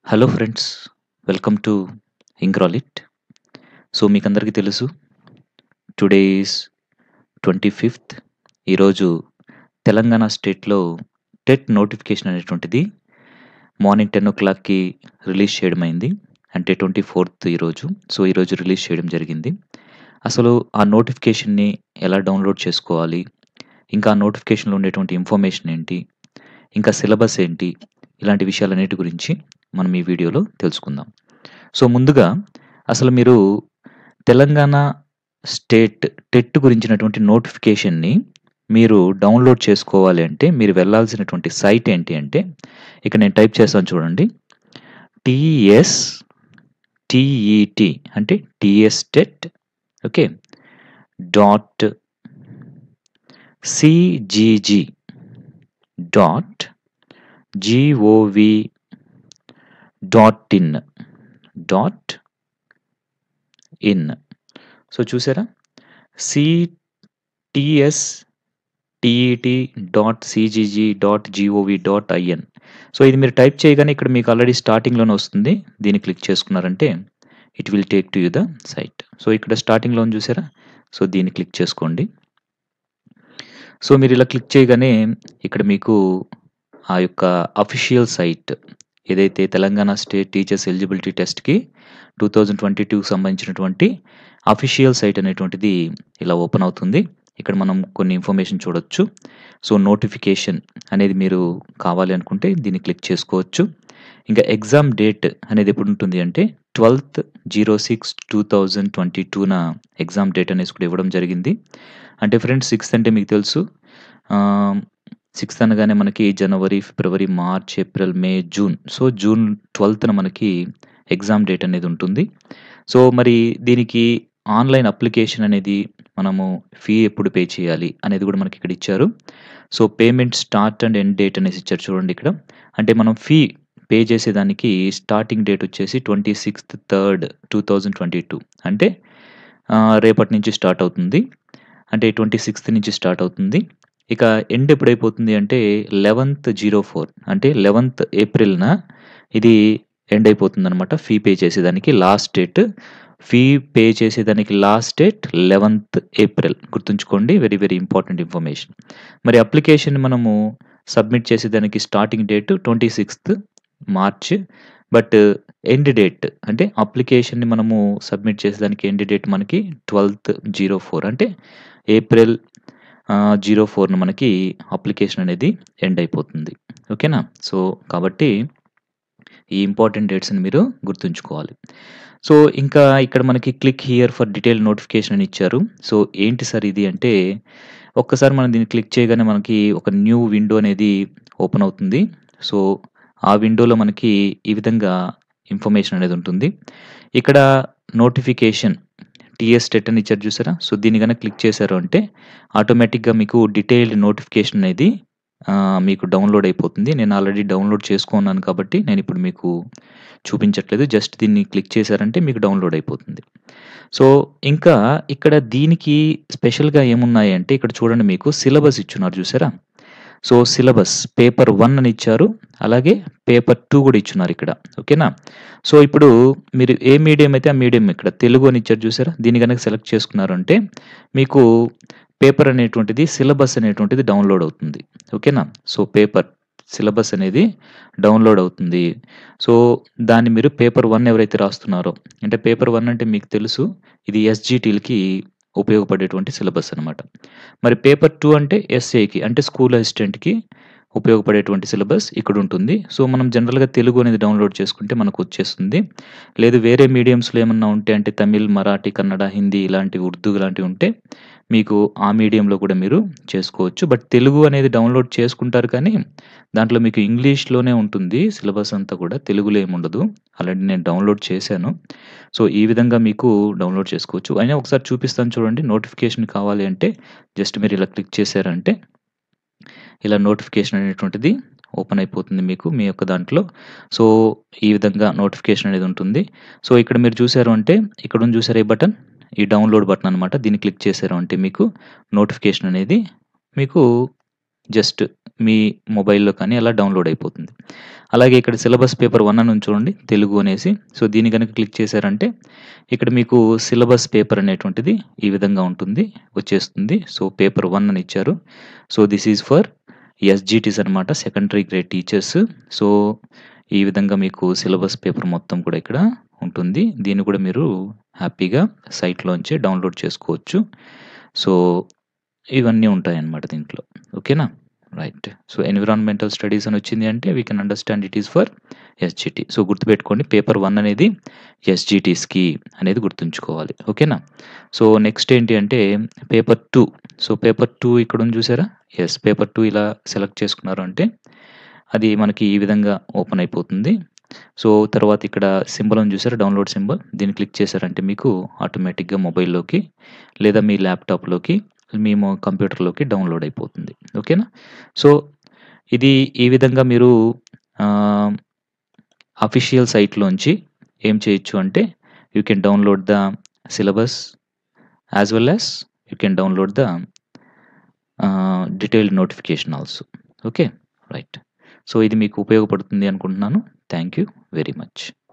Hello friends welcome to ఇంక్రాలిట్ so మీకు అందరికీ తెలుసు టుడే ఈస్ ట్వంటీ ఫిఫ్త్ ఈరోజు తెలంగాణ స్టేట్లో టెట్ నోటిఫికేషన్ అనేటువంటిది మార్నింగ్ టెన్ ఓ క్లాక్కి రిలీజ్ చేయడం అయింది అంటే ట్వంటీ ఫోర్త్ ఈరోజు సో ఈరోజు రిలీజ్ చేయడం జరిగింది అసలు ఆ నోటిఫికేషన్ని ఎలా డౌన్లోడ్ చేసుకోవాలి ఇంకా ఆ నోటిఫికేషన్లో ఉండేటువంటి ఇన్ఫర్మేషన్ ఏంటి ఇంకా సిలబస్ ఏంటి ఇలాంటి విషయాలన్నిటి గురించి మనం ఈ వీడియోలో తెలుసుకుందాం సో ముందుగా అసలు మీరు తెలంగాణ స్టేట్ టెట్ గురించినటువంటి నోటిఫికేషన్ని మీరు డౌన్లోడ్ చేసుకోవాలి అంటే మీరు వెళ్ళాల్సినటువంటి సైట్ ఏంటి అంటే ఇక్కడ నేను టైప్ చేస్తాను చూడండి టిఎస్ టిఈటి అంటే TS TET okay dot CGG dot GOV dot in dot in so చూసారా CTS TET dot CGG dot GOV dot IN so ఇది మీరు టైప్ చేయగానే ఇక్కడ మీకు ఆల్రెడీ స్టార్టింగ్లోనే వస్తుంది దీన్ని క్లిక్ చేసుకున్నారంటే it will take to you the site so ఇక్కడ స్టార్టింగ్లో చూసారా సో దీన్ని క్లిక్ చేసుకోండి సో మీరు ఇలా క్లిక్ చేయగానే ఇక్కడ మీకు ఆ యొక్క అఫీషియల్ సైట్ ఏదైతే తెలంగాణ స్టేట్ టీచర్స్ ఎలిజిబిలిటీ టెస్ట్కి టూ థౌజండ్ ట్వంటీ టూకి సంబంధించినటువంటి అఫీషియల్ సైట్ అనేటువంటిది ఇలా ఓపెన్ అవుతుంది ఇక్కడ మనం కొన్ని ఇన్ఫర్మేషన్ చూడొచ్చు సో నోటిఫికేషన్ అనేది మీరు కావాలి అనుకుంటే దీన్ని క్లిక్ చేసుకోవచ్చు ఇంకా ఎగ్జామ్ డేట్ అనేది ఎప్పుడు ఉంటుంది అంటే twelfth zero six two thousand twenty టూన ఎగ్జామ్ డేట్ అనేసి కూడా ఇవ్వడం జరిగింది అంటే ఫ్రెండ్స్ సిక్స్త్ అంటే మీకు తెలుసు సిక్స్త్ అనగానే మనకి జనవరి ఫిబ్రవరి March April May June so June ట్వెల్త్న మనకి ఎగ్జామ్ డేట్ అనేది ఉంటుంది సో మరి దీనికి ఆన్లైన్ అప్లికేషన్ అనేది మనము ఫీ ఎప్పుడు పే చేయాలి అనేది కూడా మనకి ఇక్కడ ఇచ్చారు so payment start and end date అనేసి ఇచ్చారు చూడండి ఇక్కడ అంటే మనం ఫీ పే చేసేదానికి స్టార్టింగ్ డేట్ వచ్చేసి twenty sixth third two thousand twenty two అంటే రేపటి నుంచి స్టార్ట్ అవుతుంది అంటే ట్వంటీ సిక్స్త్ నుంచి స్టార్ట్ అవుతుంది ఇక ఎండ్ ఎప్పుడైపోతుంది అంటే లెవెన్త్ జీరో ఫోర్ అంటే లెవెన్త్ ఏప్రిల్న ఇది ఎండ్ అయిపోతుంది అనమాట ఫీ పే చేసేదానికి లాస్ట్ డేట్ ఫీ పే చేసేదానికి లాస్ట్ డేట్ లెవెన్త్ ఏప్రిల్ గుర్తుంచుకోండి వెరీ వెరీ ఇంపార్టెంట్ ఇన్ఫర్మేషన్ మరి అప్లికేషన్ మనము సబ్మిట్ చేసేదానికి starting date twenty sixth March but end date అంటే అప్లికేషన్ని మనము సబ్మిట్ చేసేదానికి ఎండ్ డేట్ మనకి ట్వెల్త్ జీరో ఫోర్ అంటే ఏప్రిల్ జీరో ఫోర్న మనకి అప్లికేషన్ అనేది ఎండ్ అయిపోతుంది ఓకేనా సో కాబట్టి ఈ ఇంపార్టెంట్ డేట్స్ని మీరు గుర్తుంచుకోవాలి సో ఇంకా ఇక్కడ మనకి click here for detail notification అని ఇచ్చారు సో ఏంటి సార్ ఇది అంటే ఒక్కసారి మనం దీన్ని క్లిక్ చేయగానే మనకి ఒక న్యూ విండో అనేది ఓపెన్ అవుతుంది సో ఆ విండోలో మనకి ఈ విధంగా ఇన్ఫర్మేషన్ అనేది ఉంటుంది ఇక్కడ నోటిఫికేషన్ టీఎస్ టెట్ అని ఇచ్చారు చూసారా సో దీన్ని కనుక క్లిక్ చేశారు అంటే ఆటోమేటిక్గా మీకు డీటెయిల్డ్ నోటిఫికేషన్ అనేది మీకు డౌన్లోడ్ అయిపోతుంది నేను ఆల్రెడీ డౌన్లోడ్ చేసుకున్నాను కాబట్టి నేను ఇప్పుడు మీకు చూపించట్లేదు జస్ట్ దీన్ని క్లిక్ చేశారంటే మీకు డౌన్లోడ్ అయిపోతుంది సో ఇంకా ఇక్కడ దీనికి స్పెషల్గా ఏమున్నాయి అంటే ఇక్కడ చూడండి మీకు సిలబస్ ఇచ్చున్నారు చూసారా సో సిలబస్ పేపర్ వన్ అని ఇచ్చారు అలాగే పేపర్ టూ కూడా ఇచ్చున్నారు ఇక్కడ ఓకేనా సో ఇప్పుడు మీరు ఏ మీడియం అయితే ఆ మీడియం ఇక్కడ తెలుగు అని ఇచ్చారు చూసారా దీన్ని కనుక సెలెక్ట్ చేసుకున్నారు అంటే మీకు పేపర్ అనేటువంటిది సిలబస్ అనేటువంటిది డౌన్లోడ్ అవుతుంది ఓకేనా సో పేపర్ సిలబస్ అనేది డౌన్లోడ్ అవుతుంది సో దాన్ని మీరు పేపర్ వన్ ఎవరైతే రాస్తున్నారో అంటే పేపర్ వన్ అంటే మీకు తెలుసు ఇది ఎస్జిటీలకి ఉపయోగపడేటువంటి సిలబస్ అనమాట మరి పేపర్ టూ అంటే ఎస్ఏకి అంటే స్కూల్ అసిస్టెంట్కి ఉపయోగపడేటువంటి సిలబస్ ఇక్కడ ఉంటుంది సో మనం జనరల్గా తెలుగు అనేది డౌన్లోడ్ చేసుకుంటే మనకు వచ్చేస్తుంది లేదు వేరే మీడియంస్లో ఏమన్నా ఉంటే అంటే తమిళ్ మరాఠీ కన్నడ హిందీ ఇలాంటివి ఉర్దూ ఇలాంటివి ఉంటే మీకు ఆ మీడియంలో కూడా మీరు చేసుకోవచ్చు బట్ తెలుగు అనేది డౌన్లోడ్ చేసుకుంటారు కానీ దాంట్లో మీకు ఇంగ్లీష్లోనే ఉంటుంది సిలబస్ అంతా కూడా తెలుగులో ఏముండదు ఆల్రెడీ నేను డౌన్లోడ్ చేశాను సో ఈ విధంగా మీకు డౌన్లోడ్ చేసుకోవచ్చు అయినా ఒకసారి చూపిస్తాను చూడండి నోటిఫికేషన్ కావాలి అంటే జస్ట్ మీరు ఇలా క్లిక్ చేశారంటే ఇలా నోటిఫికేషన్ అనేటువంటిది ఓపెన్ అయిపోతుంది మీకు మీ యొక్క దాంట్లో సో ఈ విధంగా నోటిఫికేషన్ అనేది ఉంటుంది సో ఇక్కడ మీరు చూసారు అంటే ఇక్కడ ఉంది చూసారు ఈ బటన్ ఈ డౌన్లోడ్ బటన్ అనమాట దీన్ని క్లిక్ చేశారు అంటే మీకు నోటిఫికేషన్ అనేది మీకు జస్ట్ మీ మొబైల్‌లో కానీ అలా డౌన్‌లోడ్ అయిపోతుంది. అలాగే ఇక్కడ సిలబస్ పేపర్ 1 అని ఉంది చూడండి తెలుగు అనేసి. సో, దీన్ని గనుక క్లిక్ చేశారంటే ఇక్కడ మీకు సిలబస్ పేపర్ అనేటువంటిది ఈ విధంగా ఉంటుంది. వచ్చేస్తుంది. సో, పేపర్ 1 అని ఇచ్చారు. So, this is for SGTs అనమాట. Secondary grade teachers. సో, ఈ విధంగా మీకు సిలబస్ పేపర్ మొత్తం కూడా ఇక్కడ ఉంటుంది. దీన్ని కూడా మీరు హ్యాపీగా సైట్‌లోంచే డౌన్‌లోడ్ చేసుకోవచ్చు. సో, ఇవన్నీ ఉంటాయన్నమాట దీంట్లో. ఓకేనా? రైట్. సో, ఎన్విరాన్మెంటల్ స్టడీస్ అని వచ్చింది అంటే we can understand it is for SGT. So, గుర్తుపెట్టుకోండి పేపర్ 1 అనేది ఎస్‌జిటిస్‌కి అనేది గుర్తుంచుకోవాలి. ఓకేనా? సో, నెక్స్ట్ ఏంటి అంటే పేపర్ 2. సో, పేపర్ 2 ఇక్కడ ఉంది చూసారా? యెస్. పేపర్ 2 ఇలా సెలెక్ట్ చేసుకున్నారు అంటే అది మనకి ఈ విధంగా ఓపెన్ అయిపోతుంది. సో, తర్వాత ఇక్కడ సింబల్ ఉంది చూసారా? Download symbol. దీన్ని క్లిక్ చేశారంటే మీకు ఆటోమేటిక్‌గా మొబైల్‌లోకి లేదా మీ ల్యాప్‌టాప్‌లోకి మీ మొ కంప్యూటర్‌లోకి డౌన్‌లోడ్ అయిపోతుంది. ఓకేనా? సో, ఇది ఈ విధంగా మీరు ఆహ్, అఫీషియల్ సైట్‌లోంచి ఏం చేయొచ్చు అంటే you can download the syllabus as well as you can download the ah, detailed notification also. Okay. Right. So, ఇది మీకు ఉపయోగపడుతుంది అనుకుంటున్నాను. Thank you very much.